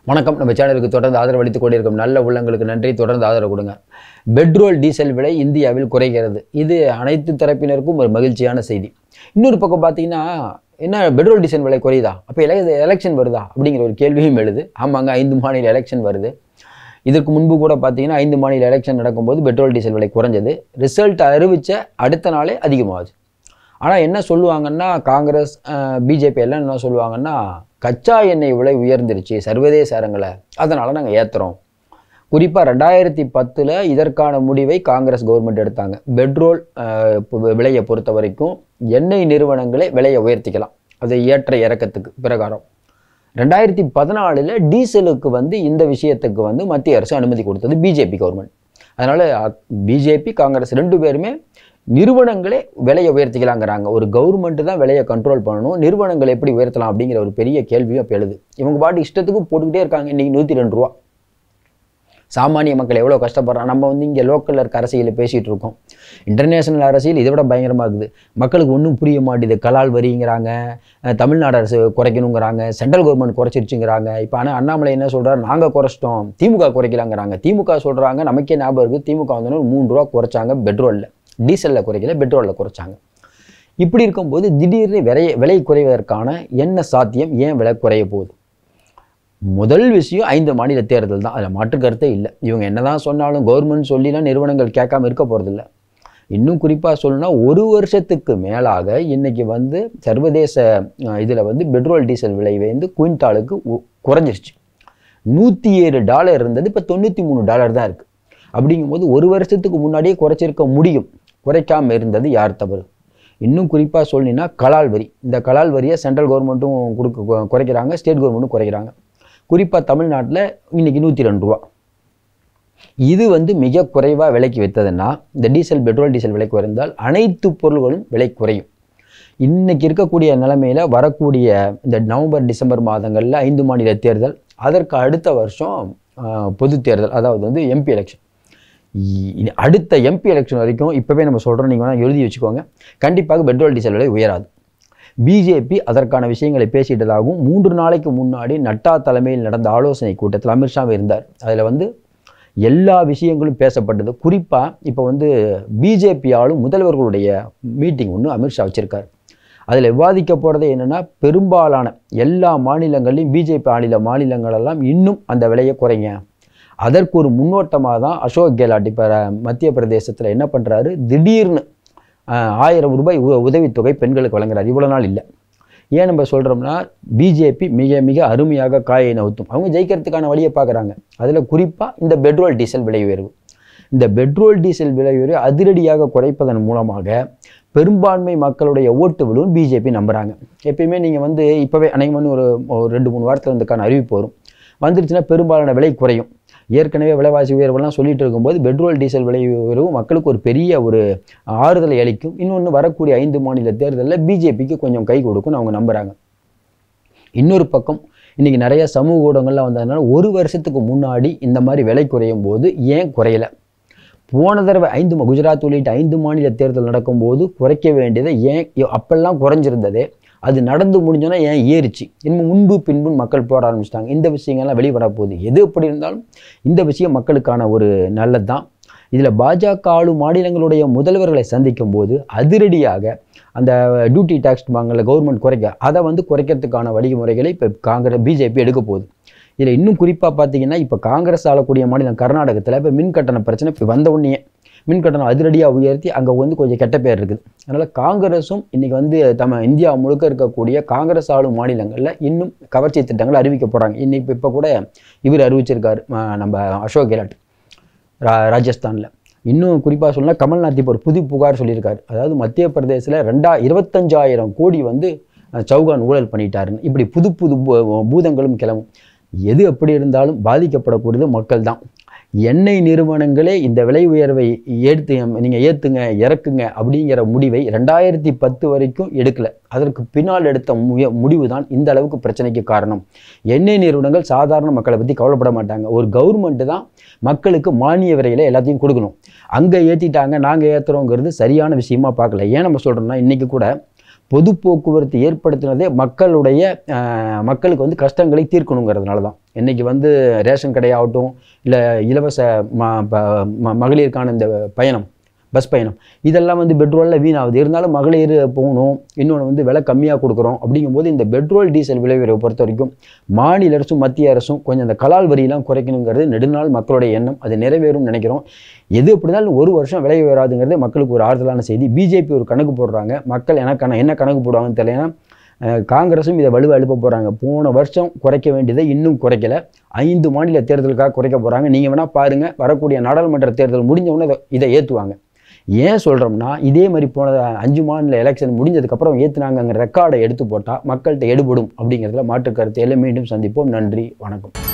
வணக்கம் நம்ம சேனலுக்கு தொடர்ந்து ஆதரவு அளித்துக் கொண்டிருக்கும் நல்ல உள்ளங்களுக்கு நன்றி தொடர்ந்து ஆதரவு கொடுங்க பெட்ரோல் டீசல் விலை இந்தியாவில் குறைகிறது இது அனைத்து தரப்பினருக்கும் ஒரு மகிழ்ச்சியான செய்தி இன்னொரு பக்கம் பார்த்தீங்கன்னா என்ன பெட்ரோல் டீசல் விலை குறையுதா அப்போ எல எலெக்ஷன் வருதா அப்படிங்கிற ஒரு கேள்வியும் எழுது ஆமாங்க ஐந்து மாநில எலெக்ஷன் வருது இதற்கு முன்பு கூட பார்த்தீங்கன்னா ஐந்து மாநில எலெக்ஷன் நடக்கும்போது பெட்ரோல் டீசல் விலை குறைஞ்சது ரிசல்ட் அறிவித்த அடுத்த நாளே அதிகமாகுது ஆனால் என்ன சொல்லுவாங்கன்னா காங்கிரஸ் பிஜேபி எல்லாம் என்ன சொல்லுவாங்கன்னா கச்சா எண்ணெய் விலை உயர்ந்துருச்சு சர்வதேச அரங்கில் அதனால் நாங்கள் ஏற்றுறோம் குறிப்பாக ரெண்டாயிரத்தி பத்தில் இதற்கான முடிவை காங்கிரஸ் கவர்மெண்ட் எடுத்தாங்க பெட்ரோல் அஹ், பொ- விலையை பொறுத்த வரைக்கும் எண்ணெய் நிறுவனங்களே விலையை உயர்த்திக்கலாம் அது ஏற்ற இறக்கத்துக்கு பிரகாரம் ரெண்டாயிரத்தி பதினாலில் டீசலுக்கு வந்து இந்த விஷயத்துக்கு வந்து மத்திய அரசு அனுமதி கொடுத்தது பிஜேபி கவர்மெண்ட் அதனால் பிஜேபி காங்கிரஸ் ரெண்டு பேருமே நிறுவனங்களே விலையை உயர்த்திக்கலாங்கிறாங்க ஒரு கவர்மெண்ட் தான் விலையை கண்ட்ரோல் பண்ணணும் நிறுவனங்கள் எப்படி உயர்த்தலாம் அப்படிங்கிற ஒரு பெரிய கேள்வியும் அப்போ எழுது இவங்க பாட்டு இஷ்டத்துக்கு போட்டுக்கிட்டே இருக்காங்க இன்றைக்கி நூற்றி ரெண்டு ரூபா சாமானிய மக்கள் எவ்வளோ கஷ்டப்படுறாங்க நம்ம வந்து இங்கே லோக்கலில் இருக்க அரசியலில் பேசிகிட்டு இருக்கோம் இன்டர்நேஷனல் அரசியல் இதை விட பயங்கரமாக இருக்குது மக்களுக்கு ஒன்றும் புரிய மாட்டேது கலால் வரிங்கிறாங்க அஹ் தமிழ்நாடு அரசு குறைக்கணுங்கிறாங்க சென்ட்ரல் கவர்மெண்ட் குறைச்சிருச்சுங்கிறாங்க இப்போ ஆனால் அண்ணாமலை என்ன சொல்றாரு நாங்கள் குறைச்சிட்டோம் திமுக குறைக்கலாங்கிறாங்க திமுக சொல்கிறாங்க நமக்கே ஞாபகம் இருக்குது திமுக வந்து ஒரு மூணு ரூபா குறைச்சாங்க பெட்ரோலில் டீசலில் குறைக்கல பெட்ரோலில் குறைச்சாங்க இப்படி இருக்கும்போது திடீர்னு விலை விலை குறைவதற்கான என்ன சாத்தியம் ஏன் விலை குறைய போகுது முதல் விஷயம் ஐந்து மாநில தேர்தல் தான் அதில் மாற்று கருத்தே இல்லை இவங்க என்னதான் சொன்னாலும் கவர்மெண்ட் சொல்லிலாம் நிறுவனங்கள் கேட்காம இருக்க போகிறதில்ல இன்னும் குறிப்பாக சொல்லணும்னா ஒரு வருஷத்துக்கு மேலாக இன்னைக்கு வந்து சர்வதேச இதில் வந்து பெட்ரோல் டீசல் விலை வந்து குவிண்டாலுக்கு உ- குறைஞ்சிருச்சு நூற்றி ஏழு டாலர் இருந்தது இப்போ தொண்ணூற்றி மூணு டாலர் தான் இருக்குது அப்படிங்கும்போது ஒரு வருஷத்துக்கு முன்னாடியே குறைச்சிருக்க முடியும் குறைக்காம இருந்தது யார் தவறு இன்னும் குறிப்பாக சொன்னீங்கன்னா கலால் வரி இந்த கலால் வரியை சென்ட்ரல் கவர்மெண்ட்டும் கொடுக்க கு- குறைக்கிறாங்க ஸ்டேட் கவர்மெண்ட்டும் குறைக்கிறாங்க குறிப்பாக தமிழ்நாட்டில் இன்னைக்கு நூற்றி ரெண்டு ரூபா இது வந்து மிக குறைவாக விலைக்கு விற்றதுன்னா இந்த டீசல் பெட்ரோல் டீசல் விலை குறைந்தால் அனைத்து பொருள்களும் விலை குறையும் இன்னைக்கு இருக்கக்கூடிய நிலைமையில் வரக்கூடிய இந்த நவம்பர் டிசம்பர் மாதங்களில் ஐந்து மாநில தேர்தல் அதற்கு அடுத்த வருஷம் ஆஹ், பொது தேர்தல் அதாவது வந்து எம்பி எலெக்ஷன் இ- அடுத்த எம்பி எலெக்ஷன் வரைக்கும் இப்போவே நம்ம சொல்கிறோம் நீங்கள் வேணால் எழுதி வச்சுக்கோங்க கண்டிப்பாக பெட்ரோல் டீசல் விலை உயராது பிஜேபி அதற்கான விஷயங்களை பேசிட்டதாகவும் மூன்று நாளைக்கு முன்னாடி நட்டா தலைமையில் நடந்த ஆலோசனை கூட்டத்தில் அமித்ஷாவும் இருந்தார் அதில் வந்து எல்லா விஷயங்களும் பேசப்பட்டது குறிப்பாக இப்போ வந்து பிஜேபியாலும் முதல்வர்களுடைய மீட்டிங் ஒன்று அமித்ஷா வச்சிருக்காரு அதில் விவாதிக்க போகிறது என்னென்னா பெரும்பாலான எல்லா மாநிலங்களையும் பிஜேபி மாநில மாநிலங்களெல்லாம் இன்னும் அந்த விலையை குறைங்க அதற்கு ஒரு முன்னோட்டமாக தான் அசோக் கெலாட் இப்போ மத்திய பிரதேசத்தில் என்ன பண்ணுறாரு திடீர்னு ஆஹ், ஆயிரம் ரூபாய் உ- உதவித்தொகை பெண்களுக்கு வழங்குறாரு இவ்வளோ நாள் இல்லை ஏன் நம்ம சொல்கிறோம்னா பிஜேபி மிக மிக அருமையாக காயை நவுத்தும் அவங்க ஜெயிக்கிறதுக்கான வழியை பார்க்குறாங்க அதில் குறிப்பாக இந்த பெட்ரோல் டீசல் விலை உயர்வு இந்த பெட்ரோல் டீசல் விலை உயர்வை அதிரடியாக குறைப்பதன் மூலமாக பெரும்பான்மை மக்களுடைய ஓட்டு விழுவும் பிஜேபி நம்புகிறாங்க எப்பயுமே நீங்கள் வந்து இப்போவே அனைவரும் ஒரு ஒரு ரெண்டு மூணு வாரத்தில் இதுக்கான அறிவிப்பு வரும் வந்துருச்சுன்னா பெரும்பாலான விலை குறையும் ஏற்கனவே விலைவாசி உயர்வெல்லாம் சொல்லிட்டு இருக்கும்போது பெட்ரோல் டீசல் விலை உயர்வு மக்களுக்கு ஒரு பெரிய ஒரு ஆறுதலை அளிக்கும் இன்னொன்று வரக்கூடிய ஐந்து மாநில தேர்தலில் பிஜேபிக்கு கொஞ்சம் கை கொடுக்கும்னு அவங்க நம்புகிறாங்க இன்னொரு பக்கம் இன்றைக்கி நிறைய சமூக ஊடகங்கள்லாம் வந்ததுனால ஒரு வருஷத்துக்கு முன்னாடி இந்த மாதிரி விலை குறையும் போது ஏன் குறையல போன தடவை ஐந்து மா- குஜராத் உள்ளிட்ட ஐந்து மாநில தேர்தல் நடக்கும்போது குறைக்க வேண்டியதை ஏன் இ- அப்பெல்லாம் குறைஞ்சிருந்ததே அது நடந்து முடிஞ்சோன்னா ஏன் ஏறிச்சு இன்னும் முன்பு பின்பு மக்கள் போட ஆரம்பிச்சிட்டாங்க இந்த விஷயங்கள்லாம் வெளிவர போகுது எது எப்படி இருந்தாலும் இந்த விஷயம் மக்களுக்கான ஒரு நல்லது தான் இதில் பாஜக ஆளும் மாநிலங்களுடைய முதல்வர்களை சந்திக்கும் போது அதிரடியாக அந்த டியூட்டி டேக்ஸ் வாங்கல கவர்மெண்ட் குறைக்க அதை வந்து குறைக்கிறதுக்கான வழிமுறைகளை இப்போ காங்கிரஸ் பிஜேபி எடுக்க போகுது இதில் இன்னும் குறிப்பாக பார்த்தீங்கன்னா இப்போ காங்கிரஸ் ஆளக்கூடிய மாநிலம் கர்நாடகத்தில் இப்போ மின் கட்டண பிரச்சனை இப்போ வந்த உடனே மின் கட்டணம் அதிரடியாக உயர்த்தி அங்கே வந்து கொஞ்சம் கெட்ட பேர் இருக்குது அதனால் காங்கிரஸும் இன்றைக்கி வந்து நம்ம இந்தியா முழுக்க இருக்கக்கூடிய காங்கிரஸ் ஆளும் மாநிலங்களில் இன்னும் கவர்ச்சி திட்டங்கள் அறிவிக்க போகிறாங்க இன்னைக்கு இப்போ கூட இவர் அறிவிச்சிருக்காரு அஹ் நம்ம அசோக் கெலாட் ரா ராஜஸ்தானில் இன்னும் குறிப்பாக சொன்னா கமல்நாத் இப்போ ஒரு புது புகார் சொல்லியிருக்காரு அதாவது மத்திய பிரதேசத்தில் ரெண்டா இருபத்தஞ்சாயிரம் கோடி வந்து அஹ், சௌகான் ஊழல் பண்ணிட்டாருன்னு இப்படி புது புது பூ- பூதங்களும் கிளம்பும் எது எப்படி இருந்தாலும் பாதிக்கப்படக்கூடியது மக்கள் தான் எண்ணெய் நிறுவனங்களே இந்த விலை உயர்வை ஏற்று நீங்கள் ஏற்றுங்க இறக்குங்க அப்படிங்கிற முடிவை ரெண்டாயிரத்தி பத்து வரைக்கும் எடுக்கல அதற்கு பின்னால் எடுத்த முய முடிவு தான் இந்த அளவுக்கு பிரச்சனைக்கு காரணம் எண்ணெய் நிறுவனங்கள் சாதாரண மக்களை பற்றி கவலைப்பட மாட்டாங்க ஒரு கவர்மெண்ட்டு தான் மக்களுக்கு மானிய விலையில் எல்லாத்தையும் கொடுக்கணும் அங்கே ஏற்றிட்டாங்க நாங்கள் ஏற்றுறோங்கிறது சரியான விஷயமா பார்க்கல ஏன் நம்ம சொல்கிறோம்னா இன்றைக்கி கூட பொது போக்குவரத்து ஏற்படுத்தினதே மக்களுடைய அஹ், மக்களுக்கு வந்து கஷ்டங்களை தீர்க்கணுங்கிறதுனால தான் இன்றைக்கி வந்து ரேஷன் கடையாகட்டும் இல்லை இலவச ம ப- ம- மகளிருக்கான இந்த பயணம் பஸ் பயணம் இதெல்லாம் வந்து பெட்ரோலில் வீணாகுது இருந்தாலும் மகளிர் போகணும் இன்னொன்று வந்து விலை கம்மியாக கொடுக்குறோம் அப்படிங்கும்போது இந்த பெட்ரோல் டீசல் விலை உயர்வை பொறுத்த வரைக்கும் மாநில அரசும் மத்திய அரசும் கொஞ்சம் அந்த கலால் வரியெல்லாம் குறைக்கணுங்கிறது நெடுநாள் மக்களுடைய எண்ணம் அது நிறைவேறும் நினைக்கிறோம் எது எப்படி இருந்தாலும் ஒரு வருஷம் விலை உயராதுங்கிறது மக்களுக்கு ஒரு ஆறுதலான செய்தி பிஜேபி ஒரு கணக்கு போடுறாங்க மக்கள் எனக்கான என்ன கணக்கு போடுவாங்கன்னு தெரியல ஏன்னா, அஹ், காங்கிரஸும் இதை வலுவை எழுப்ப போகிறாங்க போன வருஷம் குறைக்க வேண்டியதை இன்னும் குறைக்கல ஐந்து மாநில தேர்தலுக்காக குறைக்க போகிறாங்க நீங்கள் வேணால் பாருங்கள் வரக்கூடிய நாடாளுமன்ற தேர்தல் முடிஞ்ச உடனே இதை- இதை ஏற்றுவாங்க ஏன் சொல்கிறோம்னா இதே மாதிரி போன அஞ்சு மாநில எலெக்ஷன் முடிஞ்சதுக்கப்புறம் ஏற்றுனாங்கங்கிற ரெக்கார்டை எடுத்து போட்டால் மக்கள்கிட்ட எடுபடும் அப்படிங்கிறதுல மாற்று கருத்து எல்லாம் மீண்டும் சந்திப்போம் நன்றி வணக்கம்